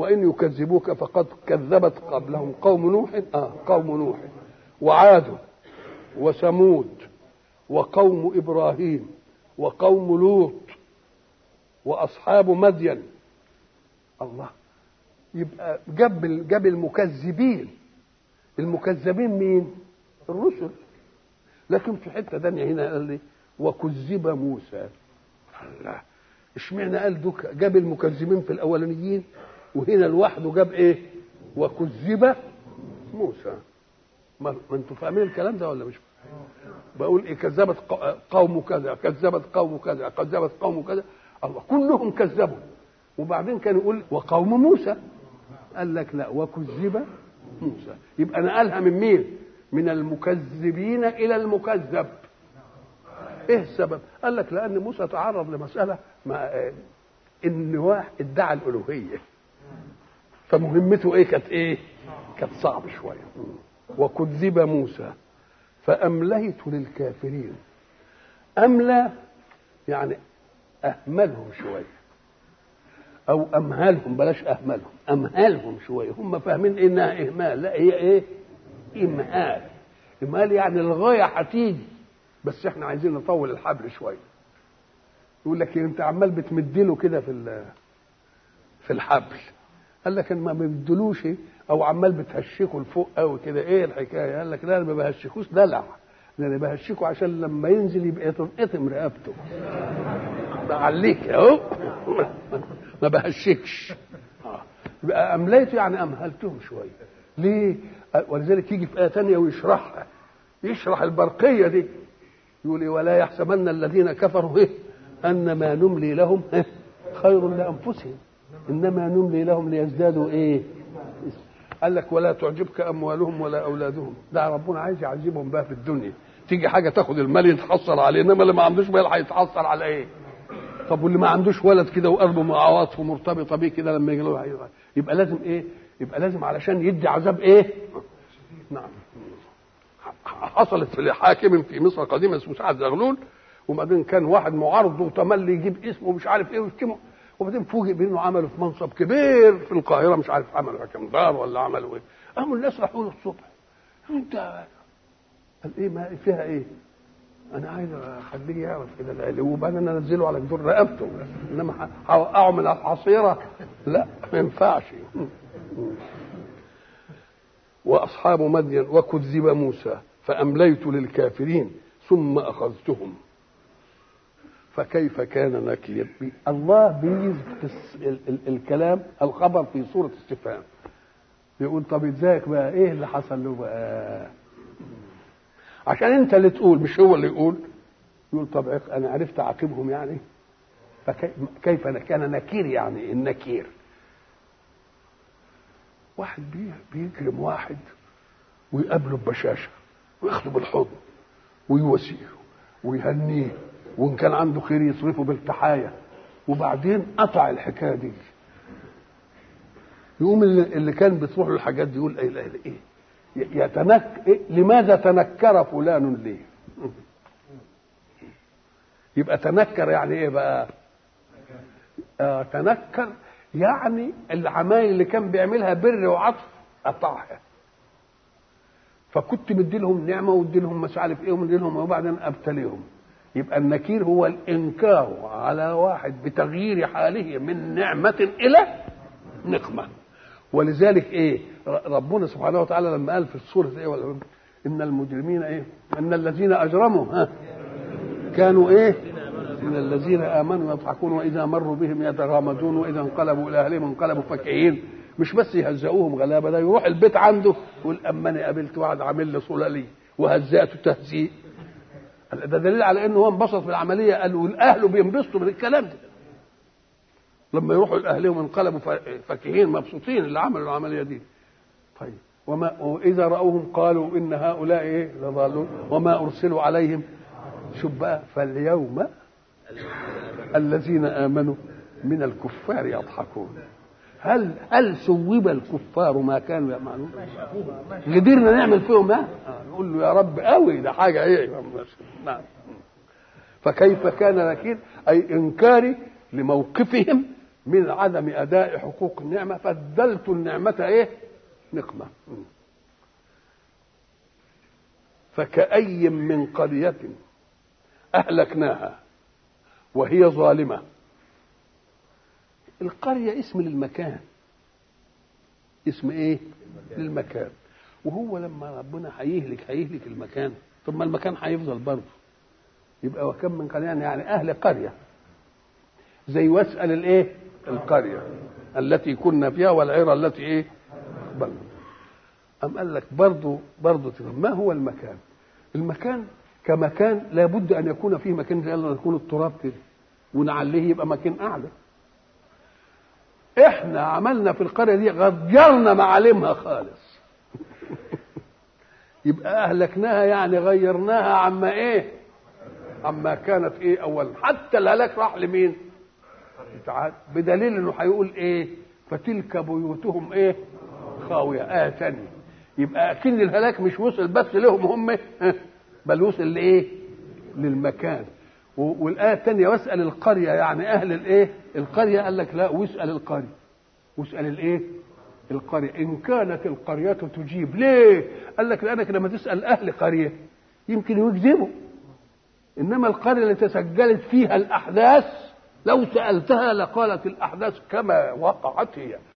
وإن يكذبوك فقد كذبت قبلهم قوم نوح آه قوم نوح وعاد وثمود وقوم إبراهيم وقوم لوط وأصحاب مدين الله يبقى جاب جاب المكذبين المكذبين مين؟ الرسل لكن في حته ثانيه هنا قال لي وكذب موسى الله اشمعنى قال دوك جاب المكذبين في الاولانيين وهنا لوحده جاب ايه؟ وكذب موسى ما, ما انتوا فاهمين الكلام ده ولا مش فاهمين؟ بقول ايه كذبت قوم كذا كذبت قوم كذا كذبت قوم كذا الله كلهم كذبوا وبعدين كان يقول وقوم موسى قال لك لا وكذب موسى يبقى نقلها من مين من المكذبين الى المكذب ايه السبب قال لك لان موسى تعرض لمساله مع ان واحد ادعى الالوهيه فمهمته ايه كانت ايه كانت صعب شويه وكذب موسى فامليت للكافرين املى يعني اهملهم شويه او امهلهم بلاش اهملهم امهلهم شويه هم فاهمين انها اهمال لا هي ايه امهال امهال يعني الغايه هتيجي بس احنا عايزين نطول الحبل شويه يقول لك انت عمال بتمدله كده في في الحبل قال لك ما بمدلوش او عمال بتهشكه لفوق قوي كده ايه الحكايه قال لك لا انا ما بهشكوش دلع انا بهشكه عشان لما ينزل يبقى تنقطم رقبته بعليك اهو ما بهشكش يبقى امليته يعني امهلتهم شويه ليه ولذلك يجي في ايه ثانيه ويشرحها يشرح البرقيه دي يقول ولا يحسبن الذين كفروا ايه ان ما نملي لهم إيه؟ خير لانفسهم انما نملي لهم ليزدادوا ايه قال لك ولا تعجبك اموالهم ولا اولادهم ده ربنا عايز يعذبهم بها في الدنيا تيجي حاجه تاخد المال يتحصل عليه انما اللي ما عندوش مال هيتحصل على ايه طب واللي ما عندوش ولد كده وقلبه مع عواطفه مرتبطه بيه كده لما يجي له يبقى لازم ايه يبقى لازم علشان يدي عذاب ايه نعم حصلت في الحاكم في مصر قديما اسمه سعد زغلول وبعدين كان واحد معارض وتملي يجيب اسمه مش عارف ايه ويشتمه وبعدين فوجئ بانه عمله في منصب كبير في القاهره مش عارف عمله حكم دار ولا عمله ايه قاموا الناس راحوا له الصبح انت قال ايه ما فيها ايه انا عايز اخليه يعرف كده العلم وبعدين انزله على جدور رقبته انما هوقعه من الحصيره لا ما ينفعش واصحاب مدين وكذب موسى فامليت للكافرين ثم اخذتهم فكيف كان نكير الله بيجيز الكلام الخبر في صوره استفهام يقول طب ازيك بقى ايه اللي حصل له بقى عشان انت اللي تقول مش هو اللي يقول يقول طب انا عرفت اعاقبهم يعني فكيف كان نكير يعني النكير واحد بيكرم واحد ويقابله ببشاشه وياخده بالحضن ويواسيه ويهنيه وان كان عنده خير يصرفه بالتحايا وبعدين قطع الحكايه دي يقوم اللي كان بتروح له الحاجات دي يقول ايه ايه يتنك إيه؟ لماذا تنكر فلان ليه يبقى تنكر يعني ايه بقى آه تنكر يعني العمايل اللي كان بيعملها بر وعطف قطعها فكنت مدي لهم نعمه وادي لهم مش عارف ايه ومدي لهم وبعدين ابتليهم يبقى النكير هو الانكار على واحد بتغيير حاله من نعمه الى نقمه ولذلك ايه ربنا سبحانه وتعالى لما قال في السوره ايه ولا ان المجرمين ايه ان الذين اجرموا ها كانوا ايه من الذين امنوا يضحكون واذا مروا بهم يتغامزون واذا انقلبوا الى اهلهم انقلبوا فكهين مش بس يهزئوهم غلابه ده يروح البيت عنده يقول اما انا قابلت واحد عامل لي صلالي وهزأته تهزيء ده دليل على انه هو انبسط بالعمليه قال والاهل بينبسطوا بالكلام ده لما يروحوا لاهلهم انقلبوا فاكهين مبسوطين اللي عملوا العمليه دي طيب وما واذا راوهم قالوا ان هؤلاء ايه لضالون وما ارسلوا عليهم شوف بقى فاليوم الذين امنوا من الكفار يضحكون هل هل سوب الكفار ما كانوا يعملون؟ قدرنا نعمل فيهم ها؟ نقول له يا رب قوي ده حاجه ايه؟ نعم فكيف كان نكير اي انكاري لموقفهم من عدم اداء حقوق النعمه فدلت النعمه ايه نقمه فكأي من قرية أهلكناها وهي ظالمة القرية اسم للمكان اسم ايه للمكان وهو لما ربنا هيهلك هيهلك المكان طب ما المكان هيفضل برضه يبقى وكم من قرية يعني أهل قرية زي واسأل الايه القرية التي كنا فيها والعيرة التي ايه بل أم قال لك برضه برضه ما هو المكان المكان كمكان لابد أن يكون فيه مكان زي الله يكون التراب كده ونعليه يبقى مكان أعلى احنا عملنا في القرية دي غيرنا معالمها خالص يبقى أهلكناها يعني غيرناها عما إيه عما كانت إيه أولا حتى الهلاك راح لمين تعال بدليل انه هيقول ايه فتلك بيوتهم ايه خاويه اه ثانيه يبقى اكيد الهلاك مش وصل بس لهم هم بل وصل لايه للمكان والايه الثانيه واسال القريه يعني اهل الايه القريه قال لك لا واسال القريه واسال الايه القريه ان كانت القريه تجيب ليه قال لك لانك لما تسال اهل قريه يمكن يكذبوا انما القريه اللي تسجلت فيها الاحداث لو سالتها لقالت الاحداث كما وقعت هي